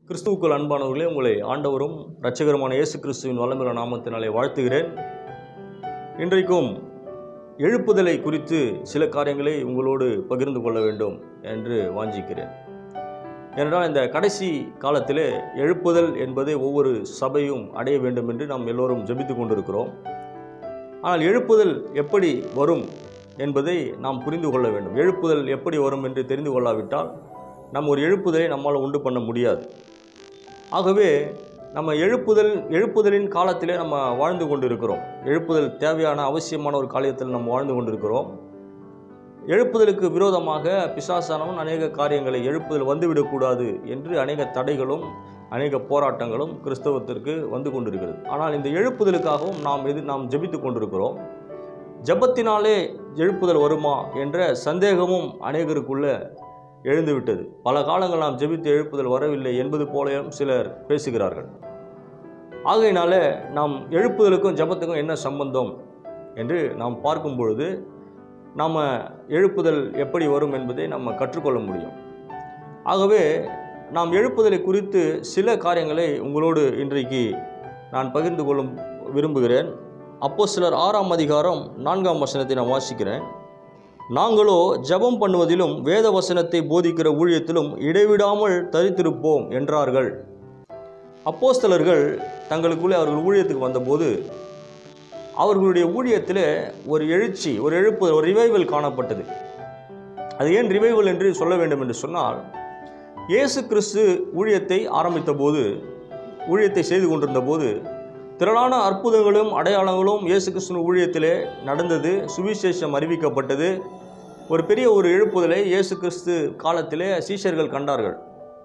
கிறிஸ்துவுக்குள் அன்பானவர்களே உங்களை ஆண்டவரும் இரட்சகருமான இயேசு கிறிஸ்துவின் வல்லமில்ல நாமத்தினாலே வாழ்த்துகிறேன் இன்றைக்கும் எழுப்புதலை குறித்து சில காரியங்களை உங்களோடு பகிர்ந்து கொள்ள வேண்டும் என்று வாஞ்சிக்கிறேன் ஏனென்றால் இந்த கடைசி காலத்திலே எழுப்புதல் என்பதை ஒவ்வொரு சபையும் அடைய வேண்டும் என்று நாம் எல்லோரும் ஜெபித்து கொண்டிருக்கிறோம் ஆனால் எழுப்புதல் எப்படி வரும் என்பதை நாம் புரிந்து கொள்ள வேண்டும் எழுப்புதல் எப்படி வரும் என்று தெரிந்து கொள்ளாவிட்டால் நம்ம ஒரு எழுப்புதலை நம்மால் உண்டு பண்ண முடியாது ஆகவே நம்ம எழுப்புதல் எழுப்புதலின் காலத்திலே நம்ம வாழ்ந்து கொண்டிருக்கிறோம் எழுப்புதல் தேவையான அவசியமான ஒரு காலத்தில் நம்ம வாழ்ந்து கொண்டிருக்கிறோம் எழுப்புதலுக்கு விரோதமாக பிசாசானவன் அநேக காரியங்களை எழுப்புதல் வந்துவிடக்கூடாது என்று அநேக தடைகளும் அநேக போராட்டங்களும் கிறிஸ்தவத்திற்கு வந்து கொண்டிருக்கிறது ஆனால் இந்த எழுப்புதலுக்காகவும் நாம் எது நாம் ஜெபித்து கொண்டிருக்கிறோம் ஜெபத்தினாலே எழுப்புதல் வருமா என்ற சந்தேகமும் அநேகருக்குள்ள எழுந்துவிட்டது பல காலங்கள் நாம் ஜெபித்து எழுப்புதல் வரவில்லை என்பது போலவும் சிலர் பேசுகிறார்கள் ஆகையினால நாம் எழுப்புதலுக்கும் ஜெபத்துக்கும் என்ன சம்பந்தம் என்று நாம் பார்க்கும் பொழுது நாம் எழுப்புதல் எப்படி வரும் என்பதை நம்ம கற்றுக்கொள்ள முடியும் ஆகவே நாம் எழுப்புதலை குறித்து சில காரியங்களை உங்களோடு இன்றைக்கு நான் பகிர்ந்து கொள்ளும் விரும்புகிறேன் அப்போ சிலர் ஆறாம் அதிகாரம் நான்காம் வசனத்தை நான் வாசிக்கிறேன் நாங்களோ ஜெபம் பண்ணுவதிலும் வேத வசனத்தை போதிக்கிற ஊழியத்திலும் இடைவிடாமல் தரித்திருப்போம் என்றார்கள் அப்போஸ்தலர்கள் தங்களுக்குள்ளே அவர்கள் ஊழியத்துக்கு வந்தபோது அவர்களுடைய ஊழியத்தில் ஒரு எழுச்சி ஒரு எழுப்பு ஒரு ரிவைவல் காணப்பட்டது அது ஏன் ரிவைவல் என்று சொல்ல வேண்டும் என்று சொன்னால் இயேசு கிறிஸ்து ஊழியத்தை ஆரம்பித்த போது ஊழியத்தை செய்து கொண்டிருந்த போது திரளான அற்புதங்களும் அடையாளங்களும் இயேசு கிறிஸ்துவின் ஊழியத்திலே நடந்தது சுவிசேஷம் அறிவிக்கப்பட்டது ஒரு பெரிய ஒரு எழுப்புதலை இயேசு கிறிஸ்து காலத்திலே சீஷர்கள் கண்டார்கள்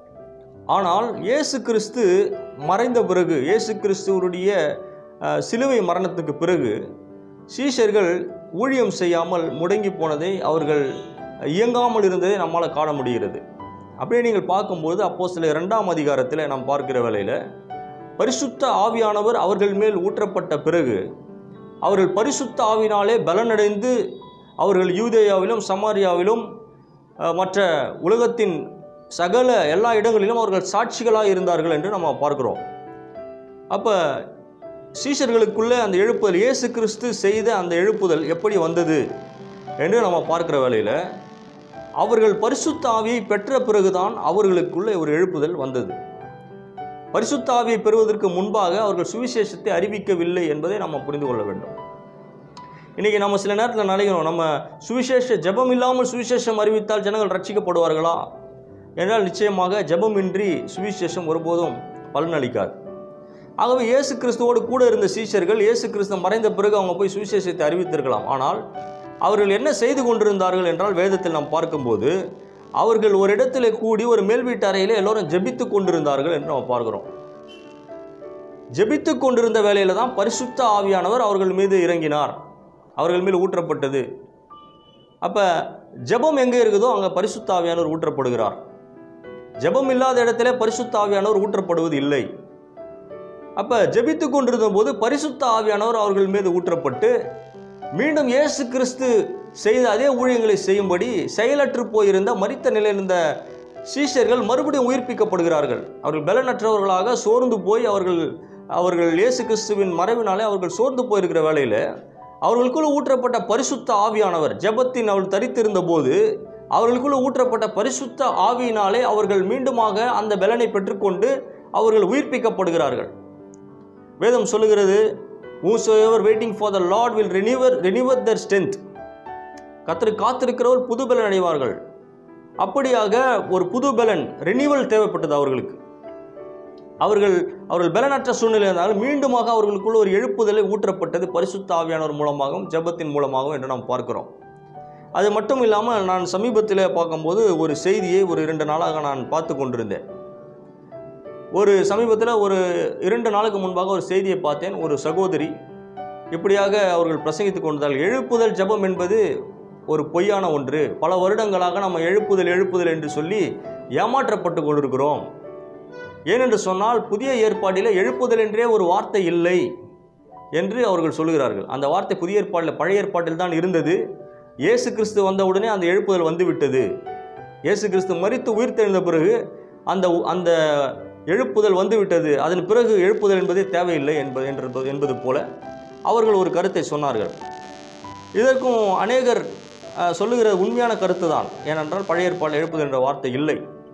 ஆனால் இயேசு கிறிஸ்து மறைந்த பிறகு இயேசு கிறிஸ்துவருடைய அஹ், சிலுவை மரணத்துக்கு பிறகு சீஷர்கள் ஊழியம் செய்யாமல் முடங்கி போனதை அவர்கள் இயங்காமல் இருந்ததை நம்மால் காண முடிகிறது அப்படியே நீங்கள் பார்க்கும்போது அப்போ சில இரண்டாம் அதிகாரத்தில் நாம் பார்க்கிற வேளையில் பரிசுத்த ஆவியானவர் அவர்கள் மேல் ஊற்றப்பட்ட பிறகு அவர்கள் பரிசுத்த ஆவினாலே பலனடைந்து அவர்கள் யூதேயாவிலும் சமாரியாவிலும் அஹ், மற்ற உலகத்தின் சகல எல்லா இடங்களிலும் அவர்கள் சாட்சிகளாக இருந்தார்கள் என்று நம்ம பார்க்கிறோம் அப்போ சீஷர்களுக்குள்ளே அந்த எழுப்புதல் இயேசு கிறிஸ்து செய்த அந்த எழுப்புதல் எப்படி வந்தது என்று நம்ம பார்க்கிற வேளையில் அவர்கள் பரிசுத்த ஆவியை பெற்ற பிறகுதான் அவர்களுக்குள்ளே ஒரு எழுப்புதல் வந்தது பரிசுத்த ஆவியை பெறுவதற்கு முன்பாக அவர்கள் சுவிசேஷத்தை அறிவிக்கவில்லை என்பதை நம்ம புரிந்து கொள்ள வேண்டும் இன்றைக்கி நம்ம சில நேரத்தில் நினைக்கிறோம் நம்ம சுவிசேஷ ஜெபம் இல்லாமல் சுவிசேஷம் அறிவித்தால் ஜனங்கள் ரட்சிக்கப்படுவார்களா என்றால் நிச்சயமாக ஜெபமின்றி சுவிசேஷம் ஒருபோதும் பலனளிக்காது ஆகவே இயேசு கிறிஸ்துவோடு கூட இருந்த சீஷர்கள் இயேசு கிறிஸ்து மறைந்த பிறகு அவங்க போய் சுவிசேஷத்தை அறிவித்திருக்கலாம் ஆனால் அவர்கள் என்ன செய்து கொண்டிருந்தார்கள் என்றால் வேதத்தில் நாம் பார்க்கும்போது அவர்கள் ஒரு இடத்துல கூடி ஒரு மேல் வீட்டு அறையிலே எல்லோரும் ஜெபித்து கொண்டிருந்தார்கள் என்று நம்ம பார்க்கிறோம் ஜெபித்து கொண்டிருந்த வேளையில தான் பரிசுத்த ஆவியானவர் அவர்கள் மீது இறங்கினார் அவர்கள் மேல் ஊற்றப்பட்டது அப்போ ஜெபம் எங்கே இருக்குதோ அங்கே பரிசுத்த ஆவியானவர் ஊற்றப்படுகிறார் ஜெபம் இல்லாத இடத்துல பரிசுத்த ஆவியானவர் ஊற்றப்படுவது இல்லை அப்போ ஜெபித்து கொண்டிருந்த போது பரிசுத்த ஆவியானவர் அவர்கள் மீது ஊற்றப்பட்டு மீண்டும் இயேசு கிறிஸ்து செய்த அதே ஊழியங்களை செய்யும்படி செயலற்று போயிருந்த மரித்த நிலையில் இருந்த சீஷர்கள் மறுபடியும் உயிர்ப்பிக்கப்படுகிறார்கள் அவர்கள் பலனற்றவர்களாக சோர்ந்து போய் அவர்கள் அவர்கள் இயேசு கிறிஸ்துவின் மறைவினாலே அவர்கள் சோர்ந்து போயிருக்கிற வேளையில் அவர்களுக்குள்ள ஊற்றப்பட்ட பரிசுத்த ஆவியானவர் ஜெபத்தின் அவள் தரித்திருந்த போது அவர்களுக்குள்ள ஊற்றப்பட்ட பரிசுத்த ஆவியினாலே அவர்கள் மீண்டுமாக அந்த பலனை பெற்றுக்கொண்டு அவர்கள் உயிர்ப்பிக்கப்படுகிறார்கள் வேதம் சொல்லுகிறது whosoever waiting for the lord will renew renew their strength கத்தரு காத்திருக்கிறவர் புது பலன் அடைவார்கள் அப்படியாக ஒரு புது பலன் ரெனிவல் தேவைப்பட்டது அவர்களுக்கு அவர்கள் அவர்கள் பலனற்ற சூழ்நிலை இருந்தாலும் மீண்டுமாக அவர்களுக்குள்ள ஒரு எழுப்புதலை ஊற்றப்பட்டது பரிசுத்த ஆவியானவர் மூலமாகவும் ஜெபத்தின் மூலமாகவும் என்று நாம் பார்க்கிறோம் அது மட்டும் இல்லாமல் நான் சமீபத்தில் பார்க்கும்போது ஒரு செய்தியை ஒரு இரண்டு நாளாக நான் பார்த்து கொண்டிருந்தேன் ஒரு சமீபத்தில் ஒரு இரண்டு நாளுக்கு முன்பாக ஒரு செய்தியை பார்த்தேன் ஒரு சகோதரி இப்படியாக அவர்கள் பிரசங்கித்துக் கொண்டார்கள் எழுப்புதல் ஜெபம் என்பது ஒரு பொய்யான ஒன்று பல வருடங்களாக நம்ம எழுப்புதல் எழுப்புதல் என்று சொல்லி ஏமாற்றப்பட்டு கொண்டிருக்கிறோம் ஏனென்று சொன்னால் புதிய ஏற்பாட்டில் எழுப்புதல் என்றே ஒரு வார்த்தை இல்லை என்று அவர்கள் சொல்லுகிறார்கள் அந்த வார்த்தை புதிய ஏற்பாட்டில் பழைய ஏற்பாட்டில் தான் இருந்தது இயேசு கிறிஸ்து வந்த உடனே அந்த எழுப்புதல் வந்து விட்டது இயேசு கிறிஸ்து மரித்து உயிர்த்தெழுந்த பிறகு அந்த அந்த எழுப்புதல் வந்துவிட்டது அதன் பிறகு எழுப்புதல் என்பதே தேவையில்லை என்பது என்பது என்பது போல அவர்கள் ஒரு கருத்தை சொன்னார்கள் இதற்கும் அநேகர் அஹ், சொல்லுகிற உண்மையான கருத்து தான் ஏனென்றால் பழைய ஏற்பாடு எழுப்புதல் என்ற வார்த்தை இல்லை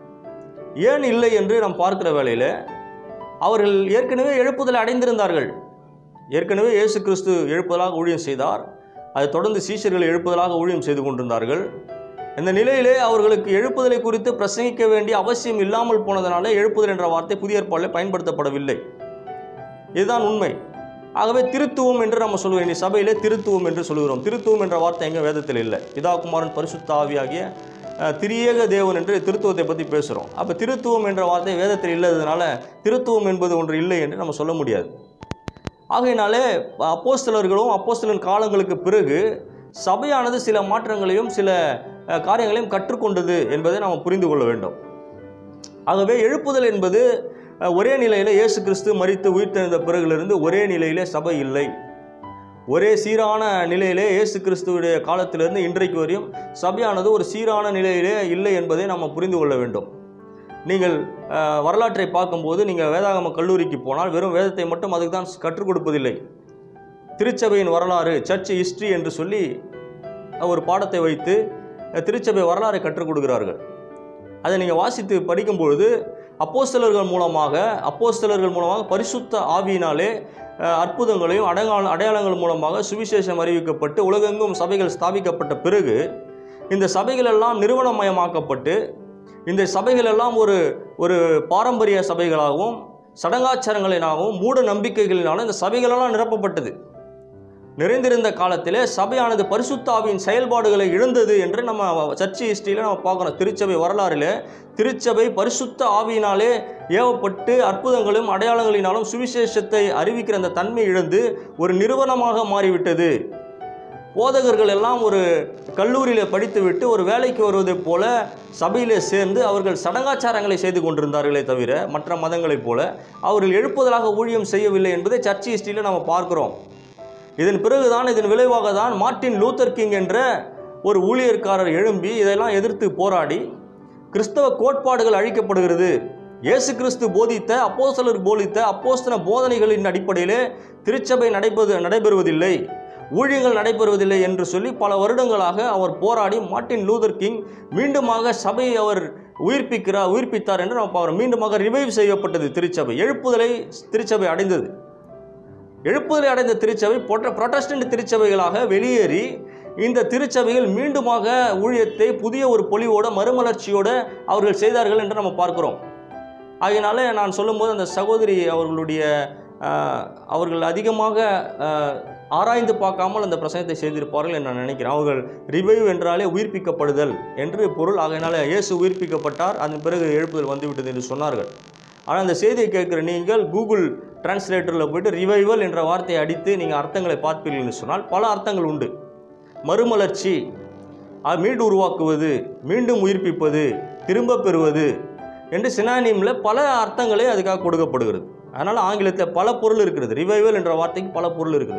ஏன் இல்லை என்று நாம் பார்க்கிற வேளையில் அவர்கள் ஏற்கனவே எழுப்புதலை அடைந்திருந்தார்கள் ஏற்கனவே இயேசு கிறிஸ்து எழுப்புதலாக ஊழியம் செய்தார் அதை தொடர்ந்து சீஷர்கள் எழுப்புதலாக ஊழியம் செய்து கொண்டிருந்தார்கள் இந்த நிலையிலே அவர்களுக்கு எழுப்புதலை குறித்து பிரசங்கிக்க வேண்டிய அவசியம் இல்லாமல் போனதனால எழுப்புதல் என்ற வார்த்தை புதிய ஏற்பாடில் பயன்படுத்தப்படவில்லை இதுதான் உண்மை ஆகவே திருத்துவம் என்று நம்ம சொல்லுவோம் இனி சபையிலே திருத்துவம் என்று சொல்லுகிறோம் திருத்துவம் என்ற வார்த்தை எங்க வேதத்தில் இல்லை பிதாகுமாரன் பரிசுத்த ஆவியாகிய அஹ், திரியேக தேவன் என்று திருத்துவத்தை பற்றி பேசுகிறோம் அப்போ திருத்துவம் என்ற வார்த்தை வேதத்தில் இல்லாததுனால திருத்துவம் என்பது ஒன்று இல்லை என்று நம்ம சொல்ல முடியாது ஆகையினாலே அப்போஸ்தலர்களும் அப்போஸ்தலன் காலங்களுக்கு பிறகு சபையானது சில மாற்றங்களையும் சில அஹ், காரியங்களையும் கற்றுக்கொண்டது என்பதை நாம் புரிந்து கொள்ள வேண்டும் ஆகவே எழுப்புதல் என்பது அஹ், ஒரே நிலையில் இயேசு கிறிஸ்து மரித்து உயிர்த்தெழுந்த பிறகிலிருந்து ஒரே நிலையிலே சபை இல்லை ஒரே சீரான நிலையிலே இயேசு கிறிஸ்துவுடைய காலத்திலிருந்து இன்றைக்கு வரையும் சபையானது ஒரு சீரான நிலையிலே இல்லை என்பதை நாம் புரிந்து கொள்ள வேண்டும் நீங்கள் அஹ், வரலாற்றை பார்க்கும்போது நீங்கள் வேதாகம கல்லூரிக்கு போனால் வெறும் வேதத்தை மட்டும் அதுக்கு தான் கற்றுக் கொடுப்பதில்லை திருச்சபையின் வரலாறு சர்ச் ஹிஸ்ட்ரி என்று சொல்லி ஒரு பாடத்தை வைத்து அஹ், திருச்சபை வரலாறை கற்றுக் கொடுக்கிறார்கள் அதை நீங்கள் வாசித்து படிக்கும்பொழுது அப்போஸ்தலர்கள் மூலமாக அப்போஸ்தலர்கள் மூலமாக பரிசுத்த ஆவியினாலே அஹ், அற்புதங்களையும் அடையாள அடையாளங்கள் மூலமாக சுவிசேஷம் அறிவிக்கப்பட்டு உலகெங்கும் சபைகள் ஸ்தாபிக்கப்பட்ட பிறகு இந்த சபைகள் எல்லாம் நிறுவனமயமாக்கப்பட்டு இந்த சபைகள் எல்லாம் ஒரு ஒரு பாரம்பரிய சபைகளாகவும் சடங்காச்சாரங்களினாகவும் மூட நம்பிக்கைகளினாலும் இந்த சபைகளெல்லாம் நிரப்பப்பட்டது நிறைந்திருந்த காலத்திலே சபையானது பரிசுத்த ஆவியின் செயல்பாடுகளை இழந்தது என்று நம்ம சர்ச்சை ஹிஸ்டரியில் நம்ம பார்க்குறோம் திருச்சபை வரலாறில் திருச்சபை பரிசுத்த ஆவியினாலே ஏவப்பட்டு அற்புதங்களும் அடையாளங்களினாலும் சுவிசேஷத்தை அறிவிக்கிற அந்த தன்மை இழந்து ஒரு நிறுவனமாக மாறிவிட்டது போதகர்கள் எல்லாம் ஒரு கல்லூரியில் படித்துவிட்டு ஒரு வேலைக்கு வருவதைப் போல சபையிலே சேர்ந்து அவர்கள் சடங்காச்சாரங்களை செய்து கொண்டிருந்தார்களே தவிர மற்ற மதங்களைப் போல அவர்கள் எழுப்புதலாக ஊழியம் செய்யவில்லை என்பதை சர்ச்சை ஹிஸ்டரியில் நம்ம பார்க்கிறோம் இதன் பிறகுதான் இதன் விளைவாக தான் மார்ட்டின் லூத்தர் கிங் என்ற ஒரு ஊழியர்காரர் எழும்பி இதெல்லாம் எதிர்த்து போராடி கிறிஸ்தவ கோட்பாடுகள் அழிக்கப்படுகிறது இயேசு கிறிஸ்து போதித்த அப்போஸ்தலர் போதித்த அப்போஸ்தல போதனைகளின் அடிப்படையிலே திருச்சபை நடைபெறு நடைபெறுவதில்லை ஊழியங்கள் நடைபெறுவதில்லை என்று சொல்லி பல வருடங்களாக அவர் போராடி மார்ட்டின் லூதர் கிங் மீண்டுமாக சபையை அவர் உயிர்ப்பிக்கிறார் உயிர்ப்பித்தார் என்று நாம் பார்க்கிறோம் மீண்டுமாக ரிவைவ் செய்யப்பட்டது திருச்சபை எழுப்புதலை திருச்சபை அடைந்தது எழுப்புதலை அடைந்த திருச்சபை பொற்ற புரொட்டஸ்டன்ட் திருச்சபைகளாக வெளியேறி இந்த திருச்சபைகள் மீண்டுமாக ஊழியத்தை புதிய ஒரு பொலிவோட மறுமலர்ச்சியோட அவர்கள் செய்தார்கள் என்று நம்ம பார்க்கிறோம் ஆகையினால நான் சொல்லும்போது அந்த சகோதரி அவர்களுடைய ஆஹ், அவர்கள் அதிகமாக ஆஹ், ஆராய்ந்து பார்க்காமல் அந்த பிரசங்கத்தை செய்திருப்பார்கள் என்று நான் நினைக்கிறேன் அவர்கள் ரிவைவ் என்றாலே உயிர்ப்பிக்கப்படுதல் என்று பொருள் ஆகையினால இயேசு உயிர்ப்பிக்கப்பட்டார் அதன் பிறகு எழுப்புதல் வந்துவிட்டது என்று சொன்னார்கள் ஆனால் அந்த செய்தியை கேட்குற நீங்கள் கூகுள் டிரான்ஸ்லேட்டரில் போயிட்டு ரிவைவல் என்ற வார்த்தையை அடித்து நீங்கள் அர்த்தங்களை பார்ப்பீர்கள் என்று சொன்னால் பல அர்த்தங்கள் உண்டு மறுமலர்ச்சி அஹ், மீண்டு உருவாக்குவது மீண்டும் உயிர்ப்பிப்பது திரும்ப பெறுவது என்று சினானியமில் பல அர்த்தங்களே அதுக்காக கொடுக்கப்படுகிறது அதனால் ஆங்கிலத்தில் பல பொருள் இருக்கிறது ரிவைவல் என்ற வார்த்தைக்கு பல பொருள் இருக்குது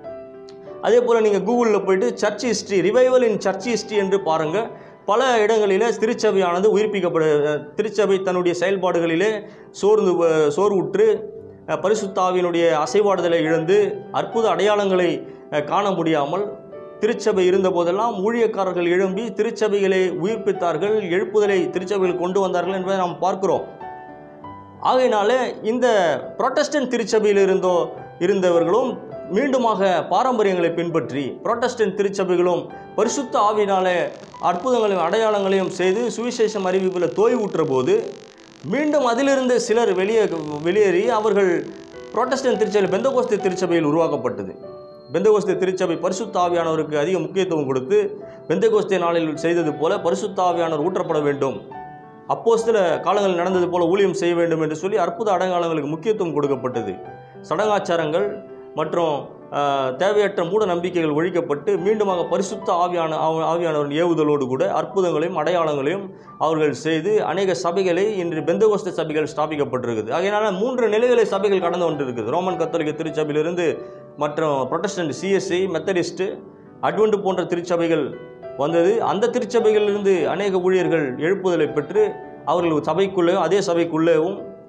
அதே போல் நீங்கள் கூகுளில் போயிட்டு church history revival in church history என்று பாருங்கள் பல இடங்களிலே திருச்சபையானது உயிர்ப்பிக்கப்படு திருச்சபை தன்னுடைய செயல்பாடுகளிலே சோர்ந்து வ- சோர்வுற்று அஹ், பரிசுத்தாவினுடைய அசைவாடுதலை இழந்து அற்புத அடையாளங்களை அஹ், காண முடியாமல் திருச்சபை இருந்தபோதெல்லாம் ஊழியக்காரர்கள் எழும்பி திருச்சபைகளை உயிர்ப்பித்தார்கள் எழுப்புதலை திருச்சபையில் கொண்டு வந்தார்கள் என்பதை நாம் பார்க்கிறோம் ஆகையினாலே இந்த புரொட்டஸ்டன்ட் திருச்சபையில் இருந்தோ இருந்தவர்களும் மீண்டுமாக பாரம்பரியங்களை பின்பற்றி புரொட்டஸ்டன்ட் திருச்சபைகளும் பரிசுத்த ஆவியினாலே அற்புதங்களையும் அடையாளங்களையும் செய்து சுவிசேஷம் அறிவிப்பில் தோய்வுற்ற போது மீண்டும் அதிலிருந்து சிலர் வெளியே வெளியேறி அவர்கள் புரொட்டஸ்டன்ட் திருச்சபை பெந்தகோஸ்து திருச்சபையில் உருவாக்கப்பட்டது பெந்தகோஸ்து திருச்சபை பரிசுத்த ஆவியானவருக்கு அதிக முக்கியத்துவம் கொடுத்து பெந்தகோஸ்தே நாளில் செய்தது போல பரிசுத்த ஆவியானவர் ஊற்றப்பட வேண்டும் அப்போஸ்தல காலங்கள் நடந்தது போல ஊழியம் செய்ய வேண்டும் என்று சொல்லி அற்புத அடையாளங்களுக்கு முக்கியத்துவம் கொடுக்கப்பட்டது சடங்காச்சாரங்கள் மற்றும் ஆஹ், தேவையற்ற மூட நம்பிக்கைகள் ஒழிக்கப்பட்டு மீண்டுமாக பரிசுத்த ஆவியான ஆவி- ஆவியானவரின் ஏவுதலோடு கூட அற்புதங்களையும் அடையாளங்களையும் அவர்கள் செய்து அநேக சபைகளை இன்று பெந்தகோஸ்த சபைகள் ஸ்தாபிக்கப்பட்டிருக்குது ஆகையினால மூன்று நிலைகளை சபைகள் கடந்து கொண்டிருக்குது ரோமன் கத்தோலிக்க திருச்சபையிலிருந்து மற்றும் புரொட்டஸ்டன்ட் சிஎஸ்சி மெத்தடிஸ்ட் அட்வென்ட் போன்ற திருச்சபைகள் வந்தது அந்த திருச்சபைகளிலிருந்து அநேக ஊழியர்கள் எழுப்புதலை பெற்று அவர்கள் சபைக்குள்ளேயும் அதே சபைக்குள்ளேயும்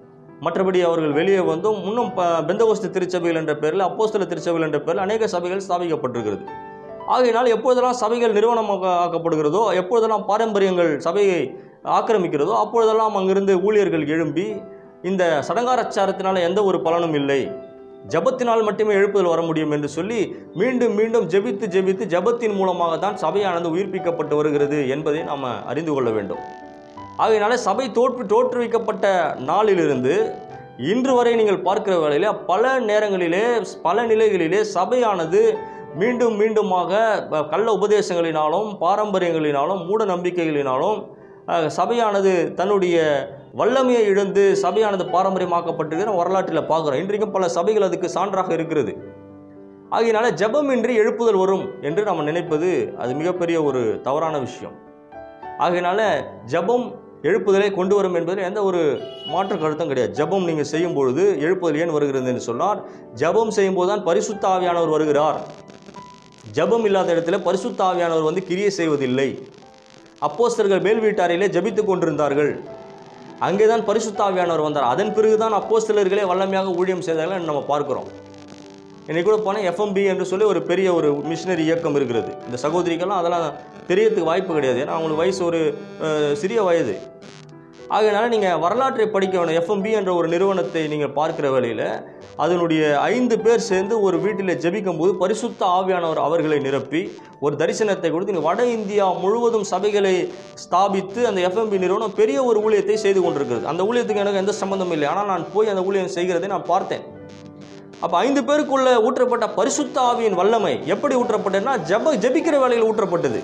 மற்றபடி அவர்கள் வெளியே வந்தும் இன்னும் ப பெந்தகோஸ்து திருச்சபைகள் என்ற பெயரில் அப்போஸ்தல திருச்சபைகள் என்ற பெயரில் அநேக சபைகள் ஸ்தாபிக்கப்பட்டிருக்கிறது ஆகையினால் எப்பொழுதெல்லாம் சபைகள் நிறுவனமாக ஆக்கப்படுகிறதோ எப்பொழுதெல்லாம் பாரம்பரியங்கள் சபையை ஆக்கிரமிக்கிறதோ அப்பொழுதெல்லாம் அங்கிருந்து ஊழியர்கள் எழும்பி இந்த சடங்காரச்சாரத்தினால எந்த ஒரு பலனும் இல்லை ஜபத்தினால் மட்டுமே எழுப்புதல் வர முடியும் என்று சொல்லி மீண்டும் மீண்டும் ஜெபித்து ஜெபித்து ஜபத்தின் மூலமாக தான் சபையானது உயிர்ப்பிக்கப்பட்டு வருகிறது என்பதை நாம் அறிந்து கொள்ள வேண்டும் ஆகையினால சபை தோற்று தோற்றுவிக்கப்பட்ட நாளிலிருந்து இன்று வரை நீங்கள் பார்க்கிற வேளையிலே பல நேரங்களிலே பல நிலைகளிலே சபையானது மீண்டும் மீண்டுமாக ப- கள்ள உபதேசங்களினாலும் பாரம்பரியங்களினாலும் மூட நம்பிக்கைகளினாலும் அஹ், சபையானது தன்னுடைய வல்லமையை இழந்து சபையானது பாரம்பரியமாக்கப்பட்டிருக்கிற வரலாற்றில் பார்க்குறோம் இன்றைக்கும் பல சபைகள் அதுக்கு சான்றாக இருக்கிறது ஆகையினால ஜெபமின்றி எழுப்புதல் வரும் என்று நாம் நினைப்பது அது மிகப்பெரிய ஒரு தவறான விஷயம் ஆகையினால ஜெபம் எழுப்புதலை கொண்டு வரும் என்பதில் எந்த ஒரு மாற்று கருத்தும் கிடையாது ஜெபம் நீங்கள் செய்யும் பொழுது எழுப்புதல் ஏன் வருகிறது என்று சொன்னால் ஜெபம் செய்யும்போது தான் பரிசுத்த ஆவியானவர் வருகிறார் ஜெபம் இல்லாத இடத்துல பரிசுத்த ஆவியானவர் வந்து கிரியை செய்வதில்லை அப்போஸ்தலர்கள் மேல் வீட்டாரிலே ஜெபித்துக் கொண்டிருந்தார்கள் அங்கே தான் பரிசுத்த ஆவியானவர் வந்தார் அதன் பிறகுதான் அப்போஸ்தலர்களே வல்லமையாக ஊழியம் செய்தார்கள் என்று நம்ம பார்க்கிறோம் இன்னைக்கு கூட போனால் எஃப்எம்பி என்று சொல்லி ஒரு பெரிய ஒரு மிஷினரி இயக்கம் இருக்கிறது இந்த சகோதரிக்கெல்லாம் அதெல்லாம் தெரியறதுக்கு வாய்ப்பு கிடையாது ஏன்னா அவங்களுக்கு வயசு ஒரு அஹ், சிறிய வயது ஆகையினால நீங்கள் வரலாற்றை படிக்க வேணும் எஃப்எம்பி என்ற ஒரு நிறுவனத்தை நீங்கள் பார்க்கிற வேளையில் அதனுடைய ஐந்து பேர் சேர்ந்து ஒரு வீட்டில் ஜெபிக்கும் போது பரிசுத்த ஆவியானவர் அவர்களை நிரப்பி ஒரு தரிசனத்தை கொடுத்து இங்க வட இந்தியா முழுவதும் சபைகளை ஸ்தாபித்து அந்த எஃப்எம்பி நிறுவனம் பெரிய ஒரு ஊழியத்தை செய்து கொண்டிருக்கிறது அந்த ஊழியத்துக்கு எனக்கு எந்த சம்பந்தமும் இல்லை ஆனால் நான் போய் அந்த ஊழியம் செய்கிறதை நான் பார்த்தேன் அப்போ ஐந்து பேருக்குள்ள ஊற்றப்பட்ட பரிசுத்த ஆவியின் வல்லமை எப்படி ஊற்றப்பட்டதுன்னா ஜெப ஜெபிக்கிற வேளையில் ஊற்றப்பட்டது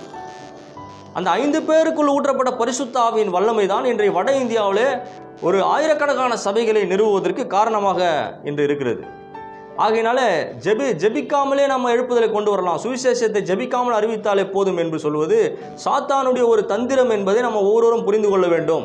அந்த ஐந்து பேருக்குள் ஊற்றப்பட்ட பரிசுத்த ஆவியின் வல்லமை தான் இன்றைய வட இந்தியாவிலே ஒரு ஆயிரக்கணக்கான சபைகளை நிறுவுவதற்கு காரணமாக இன்று இருக்கிறது ஆகையினால ஜெபி ஜெபிக்காமலே நம்ம எழுப்புதலை கொண்டு வரலாம் சுவிசேஷத்தை ஜெபிக்காமல் அறிவித்தாலே போதும் என்று சொல்வது சாத்தானுடைய ஒரு தந்திரம் என்பதை நம்ம ஒவ்வொருவரும் புரிந்து கொள்ள வேண்டும்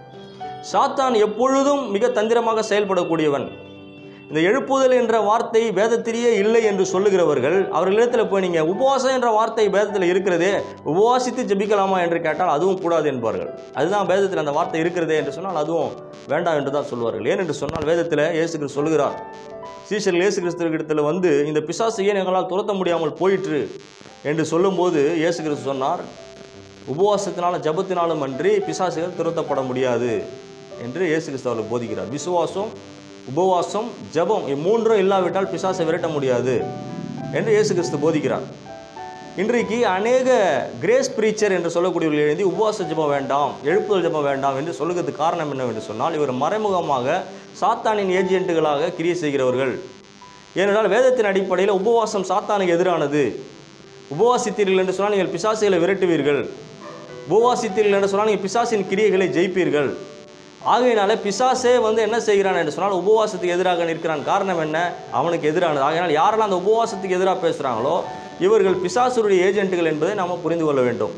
சாத்தான் எப்பொழுதும் மிக தந்திரமாக செயல்படக்கூடியவன் இந்த எழுப்புதல் என்ற வார்த்தை வேதத்திலேயே இல்லை என்று சொல்லுகிறவர்கள் அவர்களிடத்தில் போய் நீங்கள் உபவாசம் என்ற வார்த்தை வேதத்தில் இருக்கிறதே உபவாசித்து ஜெபிக்கலாமா என்று கேட்டால் அதுவும் கூடாது என்பார்கள் அதுதான் வேதத்தில் அந்த வார்த்தை இருக்கிறதே என்று சொன்னால் அதுவும் வேண்டாம் என்று தான் சொல்வார்கள் ஏன் என்று சொன்னால் வேதத்தில் இயேசு கிறிஸ்து சொல்லுகிறார் சீஷர்கள் இயேசு கிறிஸ்துவிடத்தில் வந்து இந்த பிசாசு ஏன் எங்களால் துரத்த முடியாமல் போயிற்று என்று சொல்லும்போது இயேசு கிறிஸ்து சொன்னார் உபவாசத்தினாலும் ஜபத்தினாலும் அன்றி பிசாசுகள் துரத்தப்பட முடியாது என்று இயேசு கிறிஸ்து அவர்கள் போதிக்கிறார் விசுவாசம் உபவாசம் ஜெபம் இம்மூன்றும் இல்லாவிட்டால் பிசாசை விரட்ட முடியாது என்று இயேசு கிறிஸ்து போதிக்கிறார் இன்றைக்கு அநேக கிரேஸ் பிரீச்சர் என்று சொல்லக்கூடியவர்கள் எழுதி உபவாச ஜெபம் வேண்டாம் எழுப்புதல் ஜெபம் வேண்டாம் என்று சொல்லுகிறதுக்கு காரணம் என்னவென்று சொன்னால் இவர் மறைமுகமாக சாத்தானின் ஏஜென்ட்டுகளாக கிரியை செய்கிறவர்கள் ஏனென்றால் வேதத்தின் அடிப்படையில் உபவாசம் சாத்தானுக்கு எதிரானது உபவாசித்தீர்கள் என்று சொன்னால் நீங்கள் பிசாசுகளை விரட்டுவீர்கள் உபவாசித்தீர்கள் என்று சொன்னால் நீங்கள் பிசாசின் கிரியைகளை ஜெயிப்பீர்கள் ஆகையினால பிசாசே வந்து என்ன செய்கிறான் என்று சொன்னால் உபவாசத்துக்கு எதிராக நிற்கிறான் காரணம் என்ன அவனுக்கு எதிரானது ஆகையினால் யாரெல்லாம் அந்த உபவாசத்துக்கு எதிராக பேசுகிறாங்களோ இவர்கள் பிசாசுடைய ஏஜென்ட்டுகள் என்பதை நாம் புரிந்து கொள்ள வேண்டும்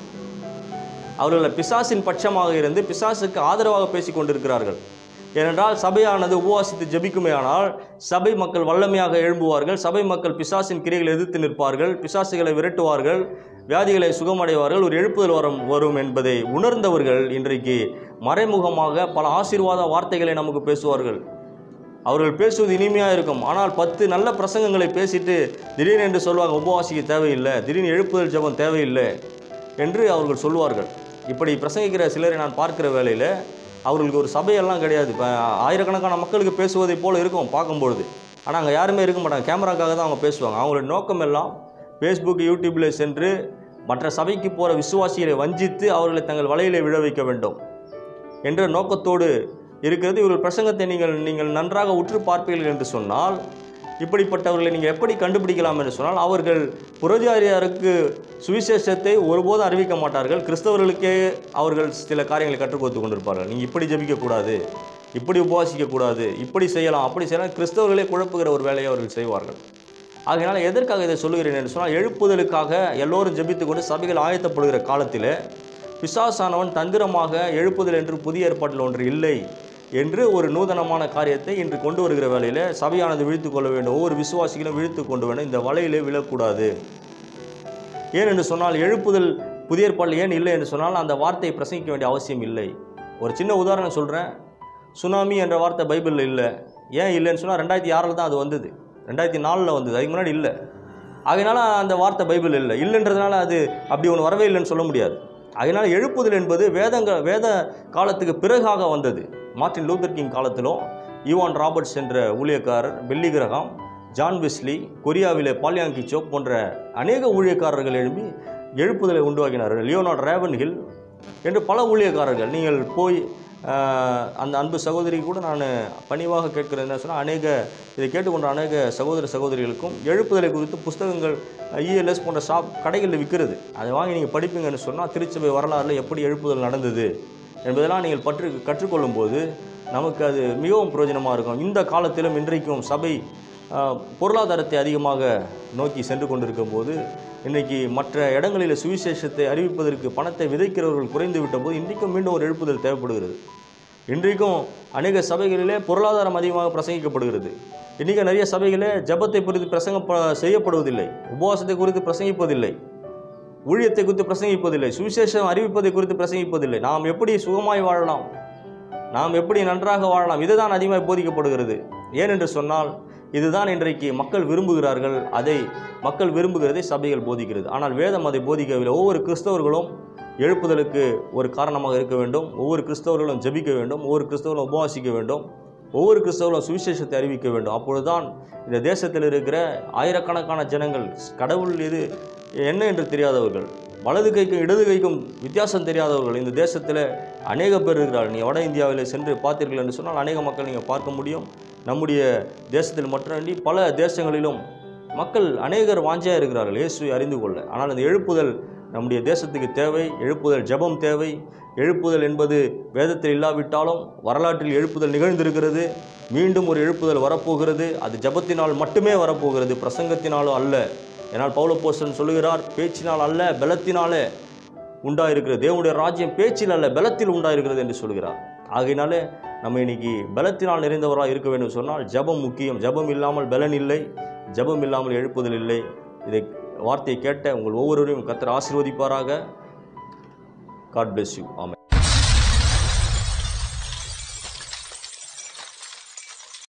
அவர்கள் பிசாசின் பட்சமாக இருந்து பிசாசுக்கு ஆதரவாக பேசிக் கொண்டிருக்கிறார்கள் ஏனென்றால் சபையானது உபவாசித்து ஜெபிக்குமேயானால் சபை மக்கள் வல்லமையாக எழும்புவார்கள் சபை மக்கள் பிசாசின் கிரைகளை எதிர்த்து நிற்பார்கள் பிசாசுகளை விரட்டுவார்கள் வியாதிகளை சுகமடைவார்கள் ஒரு எழுப்புதல் வரும் வரும் என்பதை உணர்ந்தவர்கள் இன்றைக்கு மறைமுகமாக பல ஆசீர்வாத வார்த்தைகளை நமக்கு பேசுவார்கள் அவர்கள் பேசுவது இனிமையாக இருக்கும் ஆனால் பத்து நல்ல பிரசங்கங்களை பேசிட்டு திடீர்னு என்று சொல்லுவாங்க உபவாசிக்க தேவையில்லை திடீர்னு எழுப்புதல் ஜெபம் தேவையில்லை என்று அவர்கள் சொல்வார்கள் இப்படி பிரசங்கிக்கிற சிலரை நான் பார்க்கிற வேளையில் அவர்களுக்கு ஒரு சபையெல்லாம் கிடையாது இப்போ ஆயிரக்கணக்கான மக்களுக்கு பேசுவதை போல் இருக்கும் பார்க்கும்பொழுது ஆனால் அங்கே யாருமே இருக்க மாட்டாங்க கேமராக்காக தான் அவங்க பேசுவாங்க அவங்களோட நோக்கம் எல்லாம் ஃபேஸ்புக் யூடியூப்பில் சென்று மற்ற சபைக்கு போகிற விசுவாசிகளை வஞ்சித்து அவர்களை தங்கள் வலையிலே விழ வைக்க வேண்டும் என்ற நோக்கத்தோடு இருக்கிறது இவர்கள் பிரசங்கத்தை நீங்கள் நீங்கள் நன்றாக உற்று பார்ப்பீர்கள் என்று சொன்னால் இப்படிப்பட்டவர்களை நீங்கள் எப்படி கண்டுபிடிக்கலாம் என்று சொன்னால் அவர்கள் புரஜாரியாருக்கு சுவிசேஷத்தை ஒருபோதும் அறிவிக்க மாட்டார்கள் கிறிஸ்தவர்களுக்கே அவர்கள் சில காரியங்களை கற்றுக் கொடுத்து கொண்டிருப்பார்கள் நீங்கள் இப்படி ஜெபிக்கக்கூடாது இப்படி உபவாசிக்கக்கூடாது இப்படி செய்யலாம் அப்படி செய்யலாம் கிறிஸ்தவர்களே குழப்புகிற ஒரு வேலையை அவர்கள் செய்வார்கள் ஆகையினால் எதற்காக இதை சொல்லுகிறேன் என்று சொன்னால் எழுப்புதலுக்காக எல்லோரும் ஜெபித்துக் கொண்டு சபைகள் ஆயத்தப்படுகிற காலத்தில் பிசாசானவன் தந்திரமாக எழுப்புதல் என்று புதிய ஏற்பாட்டில் ஒன்று இல்லை என்று ஒரு நூதனமான காரியத்தை இன்று கொண்டு வருகிற வேளையில் சபையானது விழித்து கொள்ள வேண்டும் ஒவ்வொரு விசுவாசிகளும் விழித்து கொண்டு வேண்டும் இந்த வலையிலே விழக்கூடாது ஏன் என்று சொன்னால் எழுப்புதல் புதிய ஏற்பாட்டில் ஏன் இல்லை என்று சொன்னால் அந்த வார்த்தையை பிரசங்கிக்க வேண்டிய அவசியம் இல்லை ஒரு சின்ன உதாரணம் சொல்கிறேன் சுனாமி என்ற வார்த்தை பைபிளில் இல்லை ஏன் இல்லைன்னு சொன்னால் ரெண்டாயிரத்தி ஆறில் தான் அது வந்தது ரெண்டாயிரத்தி நாலில் வந்தது அதுக்கு முன்னாடி இல்லை அதனால அந்த வார்த்தை பைபிள் இல்லை இல்லைன்றதுனால அது அப்படி ஒன்று வரவே இல்லைன்னு சொல்ல முடியாது அதனால எழுப்புதல் என்பது வேதங்க வேத காலத்துக்கு பிறகாக வந்தது மார்ட்டின் லூத்தர் கிங் காலத்திலும் ஈவான் ராபர்ட்ஸ் என்ற ஊழியக்காரர் பெல்லி கிரகாம் ஜான் வெஸ்லி கொரியாவிலே பால்யாங்கி சோக் போன்ற அநேக ஊழியக்காரர்கள் எழுப்பி எழுப்புதலை உண்டாக்கினார்கள் லியோனார்ட் ரேவன் ஹில் என்று பல ஊழியக்காரர்கள் நீங்கள் போய் ஆஹ், அந்த அன்பு சகோதரி கூட நான் பணிவாக கேட்கிறது என்ன சொன்னால் அநேக இதை கேட்டுக்கொண்ட அநேக சகோதர சகோதரிகளுக்கும் எழுப்புதலை குறித்து புஸ்தகங்கள் இஎல்எஸ் போன்ற ஷாப் கடைகளில் விற்கிறது அதை வாங்கி நீங்கள் படிப்பீங்கன்னு சொன்னால் திருச்சபை வரலாறுல எப்படி எழுப்புதல் நடந்தது என்பதெல்லாம் நீங்கள் பற்று கற்றுக்கொள்ளும் போது நமக்கு அது மிகவும் பிரயோஜனமாக இருக்கும் இந்த காலத்திலும் இன்றைக்கும் சபை ஆஹ், பொருளாதாரத்தை அதிகமாக நோக்கி சென்று கொண்டிருக்கும் போது இன்றைக்கி மற்ற இடங்களில் சுவிசேஷத்தை அறிவிப்பதற்கு பணத்தை விதைக்கிறவர்கள் குறைந்து விட்ட போது இன்றைக்கும் மீண்டும் ஒரு எழுப்புதல் தேவைப்படுகிறது இன்றைக்கும் அநேக சபைகளிலே பொருளாதாரம் அதிகமாக பிரசங்கிக்கப்படுகிறது இன்றைக்கி நிறைய சபைகளே ஜெபத்தை குறித்து பிரசங்க ப- செய்யப்படுவதில்லை உபவாசத்தை குறித்து பிரசங்கிப்பதில்லை ஊழியத்தை குறித்து பிரசங்கிப்பதில்லை சுவிசேஷம் அறிவிப்பதை குறித்து பிரசங்கிப்பதில்லை நாம் எப்படி சுகமாய் வாழலாம் நாம் எப்படி நன்றாக வாழலாம் இதுதான் அதிகமாக போதிக்கப்படுகிறது ஏனென்று சொன்னால் இதுதான் இன்றைக்கு மக்கள் விரும்புகிறார்கள் அதை மக்கள் விரும்புகிறதை சபைகள் போதிக்கிறது ஆனால் வேதம் அதை போதிக்கவில்லை ஒவ்வொரு கிறிஸ்தவர்களும் எழுப்புதலுக்கு ஒரு காரணமாக இருக்க வேண்டும் ஒவ்வொரு கிறிஸ்தவர்களும் ஜெபிக்க வேண்டும் ஒவ்வொரு கிறிஸ்தவர்களும் உபவாசிக்க வேண்டும் ஒவ்வொரு கிறிஸ்தவர்களும் சுவிசேஷத்தை அறிவிக்க வேண்டும் அப்பொழுதுதான் இந்த தேசத்தில் இருக்கிற ஆயிரக்கணக்கான ஜனங்கள் கடவுள் எது என்ன என்று தெரியாதவர்கள் வலது கைக்கும் இடது கைக்கும் வித்தியாசம் தெரியாதவர்கள் இந்த தேசத்தில் அநேக பேர் இருக்கிறார்கள் நீங்கள் வட இந்தியாவில் சென்று பார்த்தீர்கள் என்று சொன்னால் அநேக மக்கள் நீங்கள் பார்க்க முடியும் நம்முடைய தேசத்தில் மட்டுமன்றி பல தேசங்களிலும் மக்கள் அநேகர் வாஞ்சையாக இருக்கிறார்கள் இயேசுவை அறிந்து கொள்ள ஆனால் அந்த எழுப்புதல் நம்முடைய தேசத்துக்கு தேவை எழுப்புதல் ஜெபம் தேவை எழுப்புதல் என்பது வேதத்தில் இல்லாவிட்டாலும் வரலாற்றில் எழுப்புதல் நிகழ்ந்திருக்கிறது மீண்டும் ஒரு எழுப்புதல் வரப்போகிறது அது ஜெபத்தினால் மட்டுமே வரப்போகிறது பிரசங்கத்தினாலும் அல்ல ஏனால் பௌலப்போஸ்தலன் சொல்லுகிறார் பேச்சினால் அல்ல பலத்தினாலே உண்டாயிருக்கிறது தேவனுடைய ராஜ்யம் பேச்சில் அல்ல பலத்தில் உண்டாயிருக்கிறது என்று சொல்கிறார் ஆகையினாலே நம்ம இன்னைக்கு பலத்தினால் நிறைந்தவராக இருக்க வேண்டும் சொன்னால் ஜெபம் முக்கியம் ஜெபம் இல்லாமல் பலன் இல்லை ஜெபம் இல்லாமல் எழுப்புதல் இல்லை இதை வார்த்தையை கேட்ட உங்கள் ஒவ்வொருவரையும் கத்தர் ஆசீர்வதிப்பாராக காட் bless யூ ஆமென்